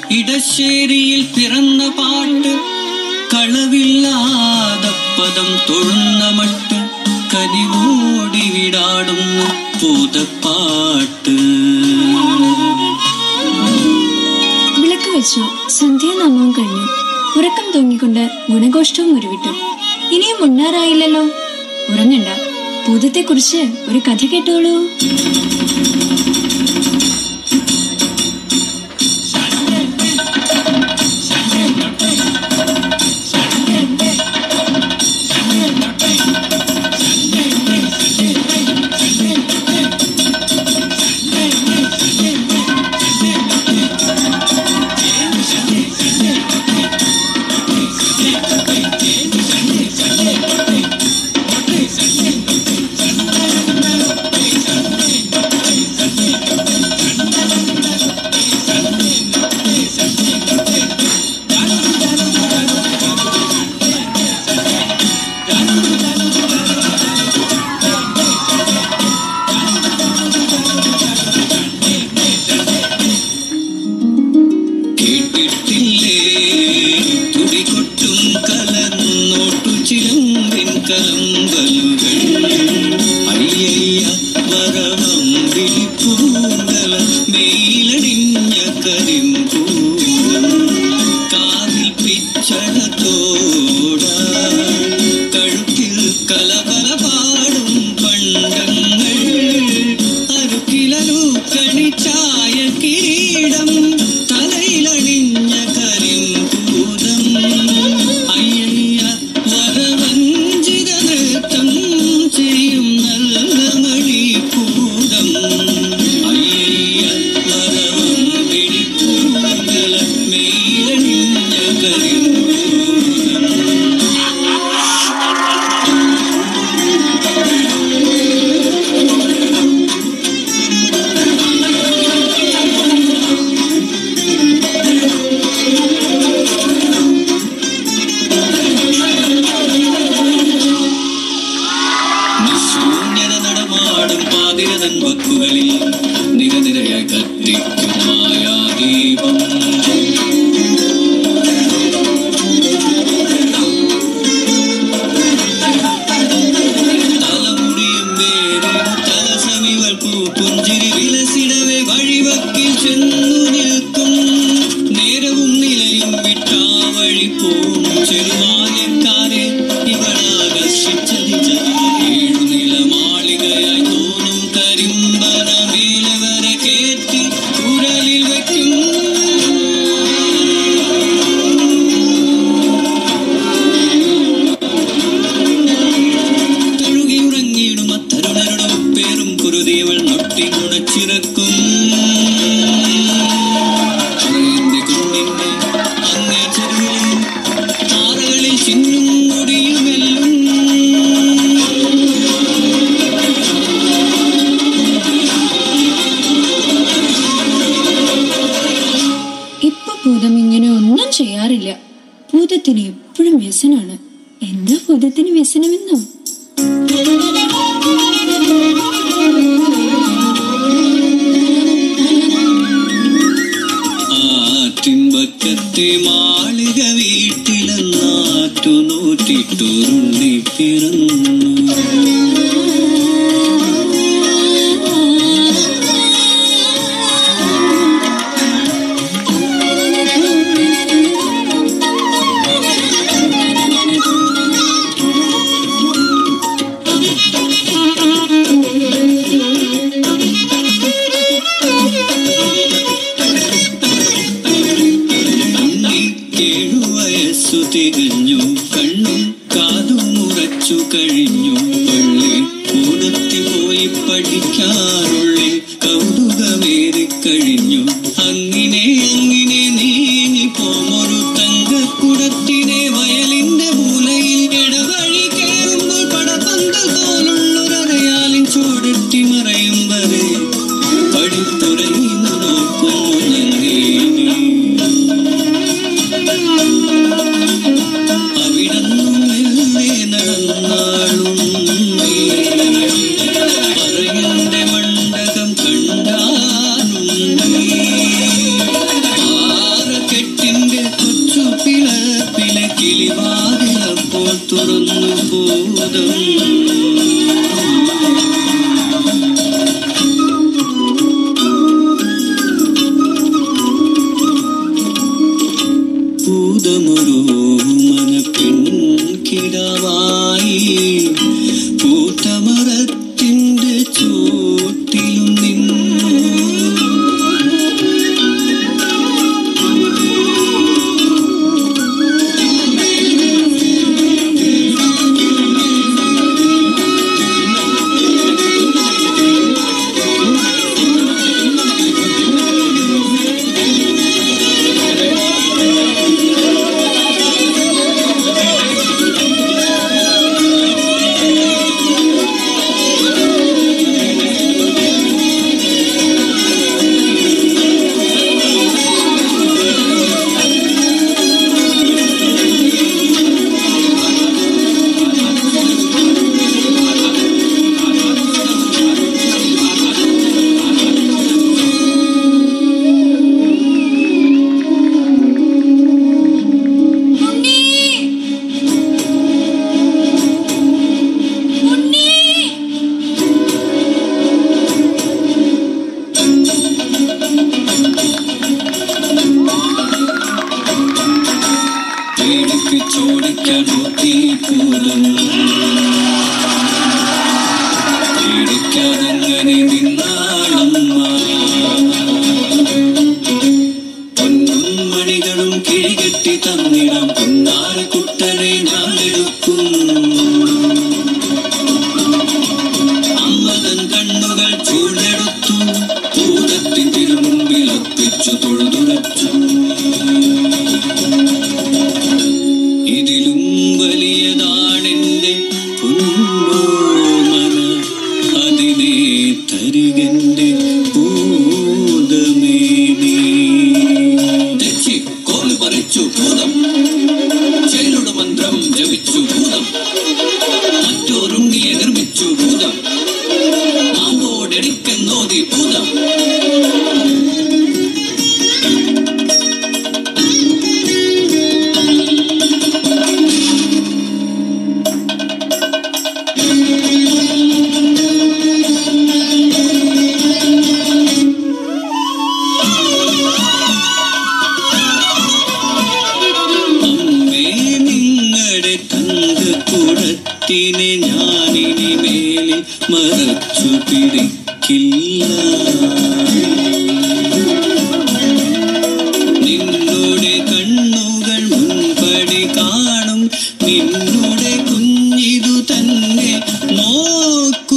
ഇടശ്ശേരിയിൽ പിറന്ന പാട്ട് കളവില്ലാത പദം തൊഴുന്ന മട്ട് കനിവോടി വിടാടുന്ന പൂതപ്പാട്ട് വിളക്ക് വെച്ചു സന്ധ്യാനാമവും കഴിഞ്ഞു ഉറക്കം തൂങ്ങിക്കൊണ്ട് ഗുണഘോഷ്ടവും ഉരുവിട്ടു ഇനിയും ഉണ്ണാറായില്ലല്ലോ ഉറങ്ങണ്ട ഭൂതത്തെക്കുറിച്ച് ഒരു കഥ കേട്ടോളൂ കേട്ടിട്ടില്ലേ തുടികൊട്ടും കലന്നോട്ടു ചിലമ്പിൻ കലമ്പലുകൾ അയ്യയ്യ വരവം വിളിപ്പൂങ്കല മേലടിഞ്ഞ കരിമ്പൂരം കാതിൽ പിച്ചടത്തോട കഴുത്തിൽ കലപല പാടും പണ്ടങ്ങൾ അരുക്കിലൂക്കണി ചായ കിരീടം തലയിലണിഞ്ഞ കരിമ്പൂതം അയ്യയ്യ വരവഞ്ചിത നൃത്തം ചെയ്യും നല്ല മണിക്കൂടം അയ്യയ്യ വരവം പിടിപ്പൂങ്കല മേലണിഞ്ഞ കരിമ്പൂതം നിശൂന്യത നടമാടും പാതിരതൻ വക്കുകളിൽ നിരനിരയായി കത്തിക്കും മായാദീപം തലമുടിയും വേരും തലസമികൾ പൂപ്പുഞ്ചിരി വിലസിടവേ വഴിവക്കിൽ ചെന്നു നിൽക്കും നേരവും നിലയും വിട്ടാ വഴി പോവും ചെറുവായക്കാരെ ഇവളാകർഷിച്ചതിച്ചത് ഏഴുനില മാളികയായി തോന്നും കരിമ്പന മേലെ വരെ കേറ്റി കുഴലിൽ വയ്ക്കും തഴുകിയുറങ്ങിയിടും അത്തരുണരുടെ പേരും കുരുതിയവൾ നൊട്ടി നുണച്ചിറക്കും അണയന്റെ കുഞ്ഞിന്റെ അങ്ങേ ചെരുവിലെ പാറകളിൽ ചിന്നും മുടിയുമെല്ലും ഇപ്പൊ ഭൂതം ഇങ്ങനെ ഒന്നും ചെയ്യാറില്ല ഭൂതത്തിന് എപ്പോഴും വ്യസനാണ് എന്താ ഭൂതത്തിന് വ്യസനമെന്നോ ആറ്റിൻപക്കത്തെ മാളിക വീട്ടിലെന്നാറ്റു നൂറ്റിട്ടുരുണ്ടി പിറന്നു ഉണ്ണിക്കേഴു വയസ്സു തികഞ്ഞു കണ്ണും കാതും ഉറച്ചു കഴിഞ്ഞു പള്ളി കൂടത്തി പോയി പഠിക്കാനുള്ളിൽ കൗതുകമേറിക്കഴിഞ്ഞു അങ്ങനെ അങ്ങനെ നീങ്ങി പോമൊരു തങ്കക്കുടത്തിനെ വയലിന്റെ മൂലയിൽ ഇടവഴി കേറുമ്പോൾ പടപന്തൽ പോലുള്ളൊരയാലിൻ ചൂടെത്തി മറയും വരെ പഠിത്തുറങ്ങി നോക്കുന്നു ഞങ്ങേനി അവിടന്നു മെല്ലെ നടന്നാളും പറയന്റെ മണ്ഡകം കണ്ടാലും ഒളിപ്പിച്ചോടിക്കാൻ നോക്കി ഭൂതം പേടിക്കാതങ്ങനെ നിന്നാളമ്മ പൊന്നും മണികളും കിഴികെട്ടി തന്നിടാം പൊന്നാര കുട്ടനെ ഞാൻ എടുക്കും അമ്മതൻ കണ്ണുകൾ ചൂടെടുത്തു ഭൂതത്തിൻ തിരുമുമ്പിൽ ഒപ്പിച്ചു തൊഴുതുടച്ചു ഇതിലും വലിയതാണെന്റെ പൊന്നോമന അതിനെ തരികന്റെ ഭൂതമേ നീ തെച്ചി കോല് പറിച്ചു ഭൂതം ചേരുടെ മന്ത്രം ജപിച്ചു ഭൂതം മറ്റോരുണ്ണിയെ നിർമ്മിച്ചു ഭൂതം മാമ്പോടെടുക്കെന്നോതി ഭൂതം അമ്മേ നിങ്ങളുടെ തങ്കക്കുടത്തിനെ ഞാനിനി മേലിൽ മറച്ചു പിടിക്കില്ല നിന്നുടെ കണ്ണുകൾ മുൻപടി കാണും നിന്നുടെ കുഞ്ഞിതു തന്നെ നോക്കൂ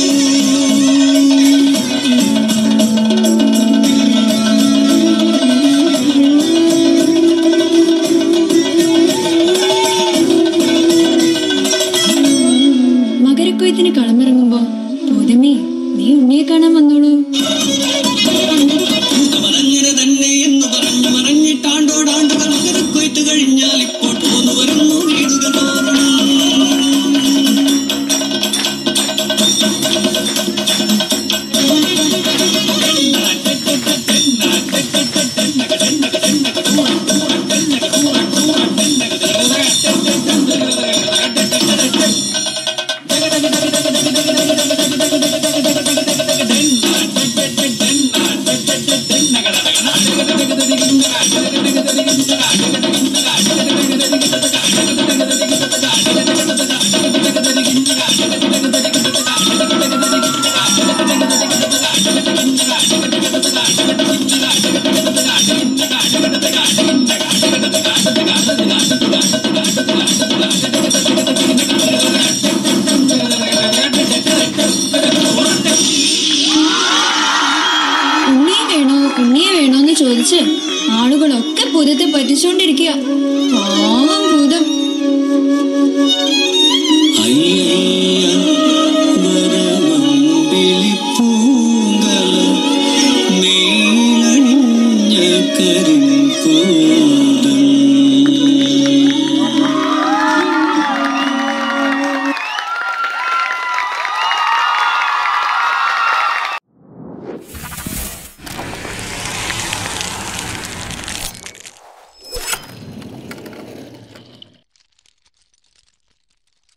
മകരക്കൊയ്ത്തിന് കളമിറങ്ങുമ്പോ ഭൂതമേ നീ ഉണ്ണിയെ കാണാൻ വന്നോളൂ ഭൂതമനങ്ങനെ തന്നെ എന്ന് പറഞ്ഞു മറഞ്ഞിട്ടാണ്ടോടാണ്ടുകൾ മകരക്കൊയ്ത്ത് കഴിഞ്ഞാൽ ഇപ്പോൾ പോന്നു വരുന്നു വീടുകൾ തോറും ഉണ്ണിയെ വേണോ ഉണ്ണിയെ വേണോ എന്ന് ചോദിച്ച് ആളുകളൊക്കെ ഭൂതത്തെ പറ്റിച്ചോണ്ടിരിക്കുക പാവം ഭൂതം അയ്യേ